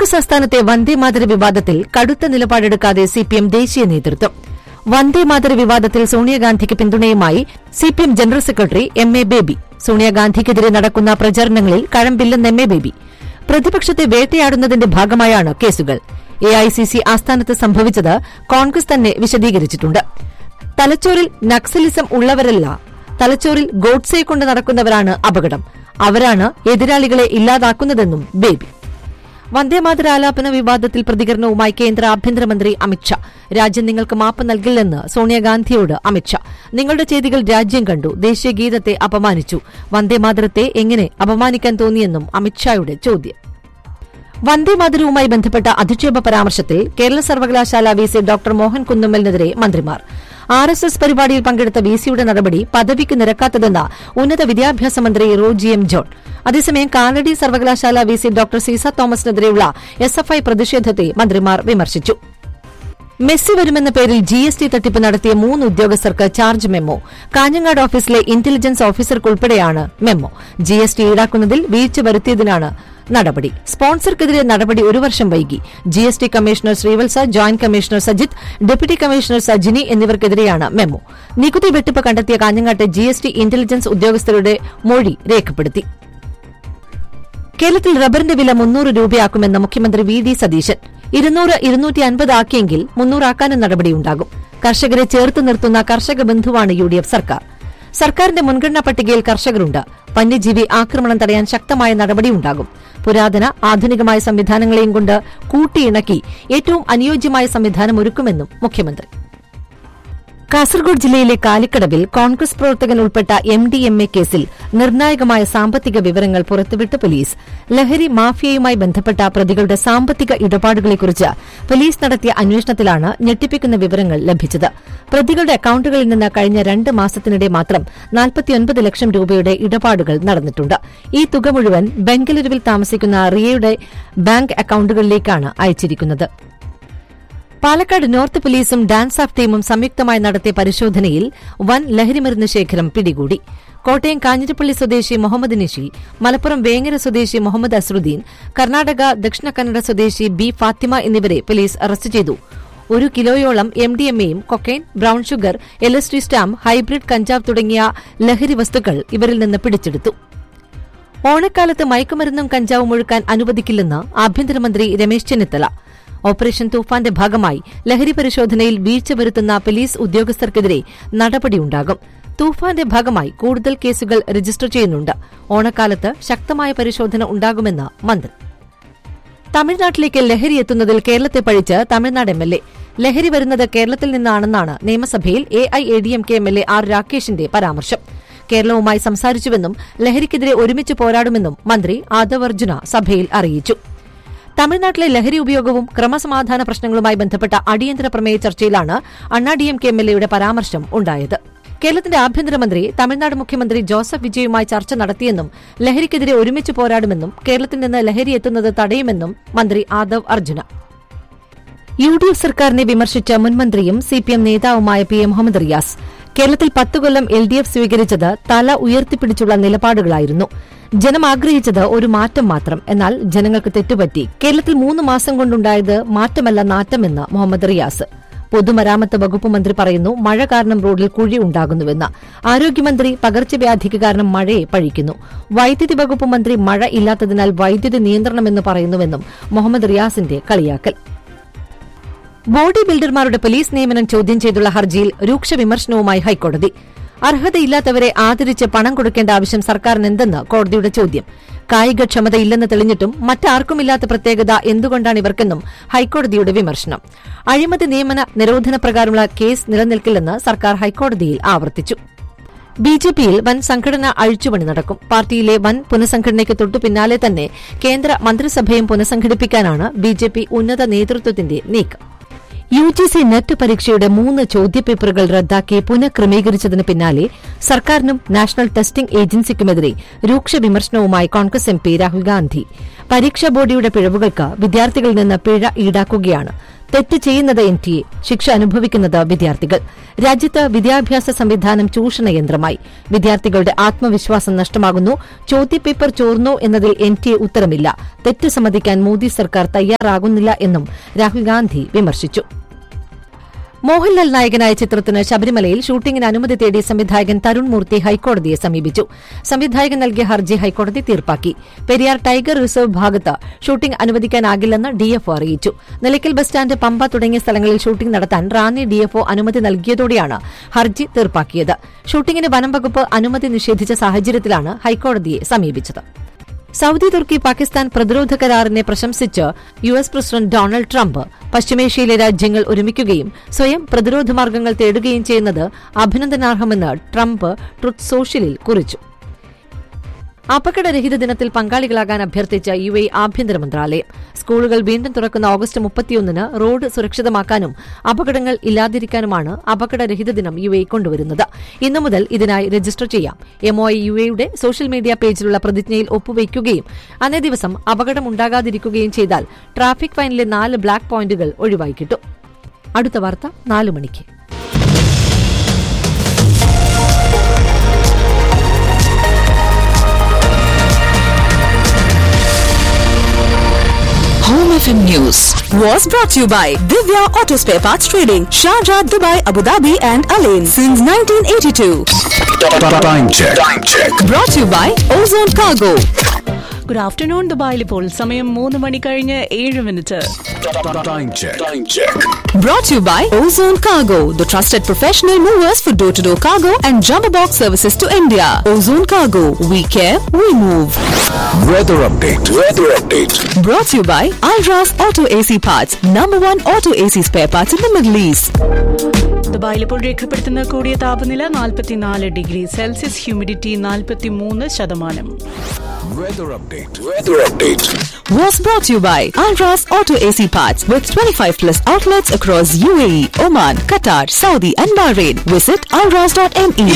കോൺഗ്രസ് ആസ്ഥാനത്തെ വന്ദേമാതര വിവാദത്തിൽ കടുത്ത നിലപാടെടുക്കാതെ സിപിഎം ദേശീയ നേതൃത്വം വന്ദേമാതര വിവാദത്തിൽ സോണിയാഗാന്ധിക്ക് പിന്തുണയുമായി CPM general secretary M A Baby സോണിയാഗാന്ധിക്കെതിരെ നടക്കുന്ന പ്രചാരണങ്ങളിൽ കഴമ്പില്ലെന്ന് എം എ ബേബി പ്രതിപക്ഷത്തെ വേട്ടയാടുന്നതിന്റെ ഭാഗമായാണ് കേസുകൾ എഐസിസി ആസ്ഥാനത്ത് സംഭവിച്ചത് കോൺഗ്രസ് തന്നെ വിശദീകരിച്ചിട്ടുണ്ട് തലച്ചോറിൽ നക്സലിസം ഉള്ളവരല്ല തലച്ചോറിൽ ഗോഡ്സെ കൊണ്ട് നടക്കുന്നവരാണ് അപകടം അവരാണ് എതിരാളികളെ ഇല്ലാതാക്കുന്നതെന്നും ബേബി വന്ദേമാതര ആലാപന വിവാദത്തിൽ പ്രതികരണവുമായി കേന്ദ്ര ആഭ്യന്തരമന്ത്രി അമിത്ഷാ രാജ്യം നിങ്ങൾക്ക് മാപ്പ് നൽകില്ലെന്ന് സോണിയാഗാന്ധിയോട് അമിത്ഷാ നിങ്ങളുടെ ചെയ്തികൾ രാജ്യം കണ്ടു ദേശീയ ഗീതത്തെ അപമാനിച്ചു വന്ദേമാതരത്തെ എങ്ങനെ അപമാനിക്കാൻ തോന്നിയെന്നും അമിത്ഷായുടെ ചോദ്യം വന്ദേമാതരവുമായി ബന്ധപ്പെട്ട അധിക്ഷേപ പരാമർശത്തിൽ കേരള സർവകലാശാല വി സി ഡോക്ടർ മോഹൻ കുന്നുമ്മലിനെതിരെ മന്ത്രിമാർ ആർ എസ് എസ് പരിപാടിയിൽ പങ്കെടുത്ത വി സിയുടെ നടപടി പദവിക്ക് നിരക്കാത്തതെന്ന ഉന്നത വിദ്യാഭ്യാസ മന്ത്രി റോജി എം ജോൺ അതേസമയം കാലടി സർവകലാശാല വി സി ഡോക്ടർ സീസ തോമസിനെതിരെയുള്ള എസ് എഫ് ഐ പ്രതിഷേധത്തെ മന്ത്രിമാർ വിമർശിച്ചു മെസ്സി വരുമെന്ന പേരിൽ ജി എസ് ടി തട്ടിപ്പ് നടത്തിയ മൂന്ന് ഉദ്യോഗസ്ഥർക്ക് ചാർജ് മെമ്മോ കാഞ്ഞങ്ങാട് ഓഫീസിലെ ഇന്റലിജൻസ് ഓഫീസർക്കുൾപ്പെടെയാണ് മെമ്മോ ജി എസ് ടി ഈടാക്കുന്നതിൽ വീഴ്ച വരുത്തിയതിനാണ് നടപടി സ്പോൺസർക്കെതിരെ നടപടി ഒരു വർഷം വൈകി G S T commissioner Srivatsa joint commissioner Sajith deputy commissioner Sajini എന്നിവർക്കെതിരെയാണ് മെമ്മോ നികുതി വെട്ടിപ്പ് കണ്ടെത്തിയ കാഞ്ഞങ്ങാട്ടെ ജി എസ് ടി ഇന്റലിജൻസ് ഉദ്യോഗസ്ഥരുടെ മൊഴി രേഖപ്പെടുത്തി കേരളത്തിൽ റബ്ബറിന്റെ വില മുന്നൂറ് രൂപയാക്കുമെന്ന് മുഖ്യമന്ത്രി വി ഡി സതീശൻ ഇരുന്നൂറ് ഇരുന്നൂറ്റി അൻപത് ആക്കിയെങ്കിൽ മുന്നൂറാക്കാനും നടപടിയുണ്ടാകും കർഷകരെ ചേർത്ത് നിർത്തുന്ന കർഷക ബന്ധുവാണ് യു ഡി എഫ് സർക്കാർ സർക്കാരിന്റെ മുൻഗണനാ പട്ടികയിൽ കർഷകരുണ്ട് വന്യജീവി ആക്രമണം തടയാൻ ശക്തമായ നടപടിയുണ്ടാകും പുരാതന ആധുനികമായ സംവിധാനങ്ങളെയും കൊണ്ട് കൂട്ടിയിണക്കി ഏറ്റവും അനുയോജ്യമായ സംവിധാനം ഒരുക്കുമെന്നും മുഖ്യമന്ത്രി കാസർഗോഡ് ജില്ലയിലെ കാലിക്കടവിൽ കോൺഗ്രസ് പ്രവർത്തകൻ ഉൾപ്പെട്ട എം ഡി എം എ കേസിൽ നിർണായകമായ സാമ്പത്തിക വിവരങ്ങൾ പുറത്തുവിട്ട് പോലീസ് ലഹരി മാഫിയയുമായി ബന്ധപ്പെട്ട പ്രതികളുടെ സാമ്പത്തിക ഇടപാടുകളെക്കുറിച്ച് പോലീസ് നടത്തിയ അന്വേഷണത്തിലാണ് ഞെട്ടിപ്പിക്കുന്ന വിവരങ്ങൾ ലഭിച്ചത് പ്രതികളുടെ അക്കൌണ്ടുകളിൽ നിന്ന് കഴിഞ്ഞ രണ്ട് മാസത്തിനിടെ മാത്രം നാൽപ്പത്തിയൊൻപത് ലക്ഷം രൂപയുടെ ഇടപാടുകൾ നടന്നിട്ടുണ്ട് ഈ തുക മുഴുവൻ ബംഗളൂരുവിൽ താമസിക്കുന്ന റിയയുടെ ബാങ്ക് അക്കൌണ്ടുകളിലേക്കാണ് അയച്ചിരിക്കുന്നത് പാലക്കാട് നോർത്ത് പോലീസും ഡാൻസ് ഓഫ് ടീമും സംയുക്തമായി നടത്തിയ പരിശോധനയിൽ വൻ ലഹരിമരുന്ന് ശേഖരം പിടികൂടി കോട്ടയം കാഞ്ഞിരപ്പള്ളി സ്വദേശി മുഹമ്മദ് നിഷി മലപ്പുറം വേങ്ങര സ്വദേശി മുഹമ്മദ് അസ്രുദ്ദീൻ കർണാടക ദക്ഷിണ കന്നഡ സ്വദേശി ബി ഫാത്തിമ എന്നിവരെ പോലീസ് അറസ്റ്റ് ചെയ്തു ഒരു കിലോയോളം എം ഡി എം എയും cocaine brown sugar L S T stamp hybrid കഞ്ചാവ് തുടങ്ങിയ ലഹരി വസ്തുക്കൾ ഇവരിൽ നിന്ന് പിടിച്ചെടുത്തു ഓണക്കാലത്ത് മയക്കുമരുന്നും കഞ്ചാവും ഒഴുക്കാൻ അനുവദിക്കില്ലെന്ന് ആഭ്യന്തരമന്ത്രി രമേശ് ചെന്നിത്തല ഓപ്പറേഷൻ തൂഫാന്റെ ഭാഗമായി ലഹരി പരിശോധനയിൽ വീഴ്ച വരുത്തുന്ന പോലീസ് ഉദ്യോഗസ്ഥർക്കെതിരെ നടപടിയുണ്ടാകും തൂഫാന്റെ ഭാഗമായി കൂടുതൽ കേസുകൾ രജിസ്റ്റർ ചെയ്യുന്നുണ്ട് ഓണക്കാലത്ത് ശക്തമായ പരിശോധന ഉണ്ടാകുമെന്ന് മന്ത്രി തമിഴ്നാട്ടിലേക്ക് ലഹരി എത്തുന്നതിൽ കേരളത്തെ പഴിച്ച് തമിഴ്നാട് എം എൽ എ ലഹരി വരുന്നത് കേരളത്തിൽ നിന്നാണെന്നാണ് നിയമസഭയിൽ A I A D M K M L A R രാകേഷിന്റെ പരാമർശം കേരളവുമായി സംസാരിച്ചുവെന്നും ലഹരിക്കെതിരെ ഒരുമിച്ച് പോരാടുമെന്നും മന്ത്രി ആദവ് അർജുന സഭയിൽ അറിയിച്ചു തമിഴ്നാട്ടിലെ ലഹരി ഉപയോഗവും ക്രമസമാധാന പ്രശ്നങ്ങളുമായി ബന്ധപ്പെട്ട അടിയന്തര പ്രമേയ ചർച്ചയിലാണ് Anna D M K M L എയുടെ പരാമർശം ഉണ്ടായത് കേരളത്തിന്റെ ആഭ്യന്തരമന്ത്രി തമിഴ്നാട് മുഖ്യമന്ത്രി ജോസഫ് വിജയുമായി ചർച്ച നടത്തിയെന്നും ലഹരിക്കെതിരെ ഒരുമിച്ച് പോരാടുമെന്നും കേരളത്തിൽ നിന്ന് ലഹരി എത്തുന്നത് തടയുമെന്നും മന്ത്രി Aadhav Arjuna U D F സർക്കാരിനെ വിമർശിച്ച മുൻമന്ത്രിയും സിപിഎം നേതാവുമായ പി എം മുഹമ്മദ് റിയാസ് കേരളത്തിൽ പത്തു കൊല്ലം എൽ ഡി എഫ് സ്വീകരിച്ചത് തല ഉയർത്തിപ്പിടിച്ചുള്ള നിലപാടുകളായിരുന്നു ജനം ആഗ്രഹിച്ചത് ഒരു മാറ്റം മാത്രം എന്നാൽ ജനങ്ങൾക്ക് തെറ്റുപറ്റി കേരളത്തിൽ മൂന്ന് മാസം കൊണ്ടുണ്ടായത് മാറ്റമല്ല നാറ്റമെന്ന് മുഹമ്മദ് റിയാസ് പൊതുമരാമത്ത് വകുപ്പ് മന്ത്രി പറയുന്നു മഴ കാരണം റോഡിൽ കുഴി ഉണ്ടാകുന്നുവെന്ന് ആരോഗ്യമന്ത്രി പകർച്ചവ്യാധിക്ക് കാരണം മഴയെ പഴിക്കുന്നു വൈദ്യുതി വകുപ്പ് മന്ത്രി മഴ ഇല്ലാത്തതിനാൽ വൈദ്യുതി നിയന്ത്രണമെന്ന് പറയുന്നുവെന്നും മുഹമ്മദ് റിയാസിന്റെ കളിയാക്കൽ ബോഡി ബിൽഡർമാരുടെ പോലീസ് നിയമനം ചോദ്യം ചെയ്തുള്ള ഹർജിയിൽ രൂക്ഷ വിമർശനവുമായി ഹൈക്കോടതി അർഹതയില്ലാത്തവരെ ആദരിച്ച് പണം കൊടുക്കേണ്ട ആവശ്യം സർക്കാരിന് എന്തെന്ന് കോടതിയുടെ ചോദ്യം കായികക്ഷമതയില്ലെന്ന് തെളിഞ്ഞിട്ടും മറ്റാർക്കുമില്ലാത്ത പ്രത്യേകത എന്തുകൊണ്ടാണ് ഇവർക്കെന്നും ഹൈക്കോടതിയുടെ വിമർശനം അഴിമതി നിയമന നിരോധന പ്രകാരമുള്ള കേസ് നിലനിൽക്കില്ലെന്ന് സർക്കാർ ഹൈക്കോടതിയിൽ ആവർത്തിച്ചു ബി ജെ പിയിൽ വൻ സംഘടന അഴിച്ചുപണി നടക്കും പാർട്ടിയിലെ വൻ പുനഃസംഘടനയ്ക്ക് തൊട്ടു പിന്നാലെ തന്നെ കേന്ദ്ര മന്ത്രിസഭയും പുനഃസംഘടിപ്പിക്കാനാണ് ബി ജെ പി ഉന്നത നേതൃത്വത്തിന്റെ നീക്കം യു ജി സി നെറ്റ് പരീക്ഷയുടെ മൂന്ന് ചോദ്യപേപ്പറുകൾ റദ്ദാക്കി പുനഃക്രമീകരിച്ചതിന് പിന്നാലെ സർക്കാരിനും നാഷണൽ ടെസ്റ്റിംഗ് ഏജൻസിക്കുമെതിരെ രൂക്ഷ വിമർശനവുമായി കോൺഗ്രസ് എം പി രാഹുൽ ഗാന്ധി പരീക്ഷാ ബോർഡിയുടെ പിഴവുകൾക്ക് വിദ്യാർത്ഥികളിൽ നിന്ന് പിഴ ഈടാക്കുകയാണ് തെറ്റ് ചെയ്യുന്നത് എൻ ടി എ ശിക്ഷ അനുഭവിക്കുന്നത് വിദ്യാർത്ഥികൾ രാജ്യത്ത് വിദ്യാഭ്യാസ സംവിധാനം ചൂഷണയന്ത്രമായി വിദ്യാർത്ഥികളുടെ ആത്മവിശ്വാസം നഷ്ടമാകുന്നു ചോദ്യപേപ്പർ ചോർന്നോ എന്നതിൽ എൻ ടി എ ഉത്തരമില്ല തെറ്റ് സമ്മതിക്കാൻ മോദി സർക്കാർ തയ്യാറാകുന്നില്ല എന്നും രാഹുൽ ഗാന്ധി വിമർശിച്ചു മോഹൻലാൽ നായകനായ ചിത്രത്തിന് ശബരിമലയിൽ ഷൂട്ടിംഗിന് അനുമതി തേടി സംവിധായകൻ തരുൺ മൂർത്തി ഹൈക്കോടതിയെ സമീപിച്ചു സംവിധായകൻ നൽകിയ ഹർജി ഹൈക്കോടതി തീർപ്പാക്കി പെരിയാർ ടൈഗർ റിസർവ് ഭാഗത്ത് ഷൂട്ടിംഗ് അനുവദിക്കാനാകില്ലെന്ന് ഡിഎഫ്ഒ അറിയിച്ചു നിലയ്ക്കൽ ബസ് സ്റ്റാൻഡ് പമ്പ തുടങ്ങിയ സ്ഥലങ്ങളിൽ ഷൂട്ടിംഗ് നടത്താൻ റാന്നി ഡിഎഫ്ഒ അനുമതി നൽകിയതോടെയാണ് ഹർജി തീർപ്പാക്കിയത് ഷൂട്ടിംഗിന് വനം വകുപ്പ് അനുമതി നിഷേധിച്ച സാഹചര്യത്തിലാണ് ഹൈക്കോടതിയെ സമീപിച്ചത് സൌദി തുർക്കി പാകിസ്ഥാൻ പ്രതിരോധ കരാറിനെ പ്രശംസിച്ച് U S president Donald Trump പശ്ചിമേഷ്യയിലെ രാജ്യങ്ങൾ ഒരുമിക്കുകയും സ്വയം പ്രതിരോധ മാർഗങ്ങൾ തേടുകയും ചെയ്യുന്നത് അഭിനന്ദനാർഹമെന്ന് ട്രംപ് ട്രുത്ത് സോഷ്യലിൽ കുറിച്ചു അപകടരഹിത ദിനത്തിൽ പങ്കാളികളാകാൻ അഭ്യർത്ഥിച്ച യു എ ആഭ്യന്തര മന്ത്രാലയം സ്കൂളുകൾ വീണ്ടും തുറക്കുന്ന ഓഗസ്റ്റ് മുപ്പത്തിയൊന്നിന് റോഡ് സുരക്ഷിതമാക്കാനും അപകടങ്ങൾ ഇല്ലാതിരിക്കാനുമാണ് അപകടരഹിത ദിനം യു എ കൊണ്ടുവരുന്നത് ഇന്നു മുതൽ ഇതിനായി രജിസ്റ്റർ ചെയ്യാം എംഒ യു എയുടെ സോഷ്യൽ മീഡിയ പേജിലുള്ള പ്രതിജ്ഞയിൽ ഒപ്പുവയ്ക്കുകയും അന്നേ ദിവസം അപകടമുണ്ടാകാതിരിക്കുകയും ചെയ്താൽ ട്രാഫിക് ഫൈനിലെ നാല് ബ്ലാക്ക് പോയിന്റുകൾ ഒഴിവായി കിട്ടും അടുത്ത വാർത്ത നാല് മണിക്ക് Home FM News was brought to you by Divya Auto Spare Parts Trading, Sharjah, Dubai, Abu Dhabi, and Alain since 1982. Time check. Time check. Brought to you by Ozone Cargo. Good afternoon ദുബായിൽ ഇപ്പോൾ സമയം മൂന്ന് മണി കഴിഞ്ഞ് ഏഴ് minute Time check. Time check. Brought to you by Ozone Cargo, the trusted professional movers for door to door cargo and jumbo box services to India. Ozone Cargo, we care, we move. Weather update. Weather update. Brought to you by Alras Auto AC Parts, number one auto AC spare parts in the Middle East. ദുബായിൽ ഇപ്പോൾ രേഖപ്പെടുത്തുന്ന കൂടിയ താപനില നാൽപ്പത്തിനാല് degree Celsius humidity നാൽപ്പത്തി മൂന്ന് ശതമാനം Weather update. Weather update. was brought to you by Alras Auto AC Parts with 25 plus outlets across UAE, Oman, Qatar, Saudi and Bahrain. Visit alras.me.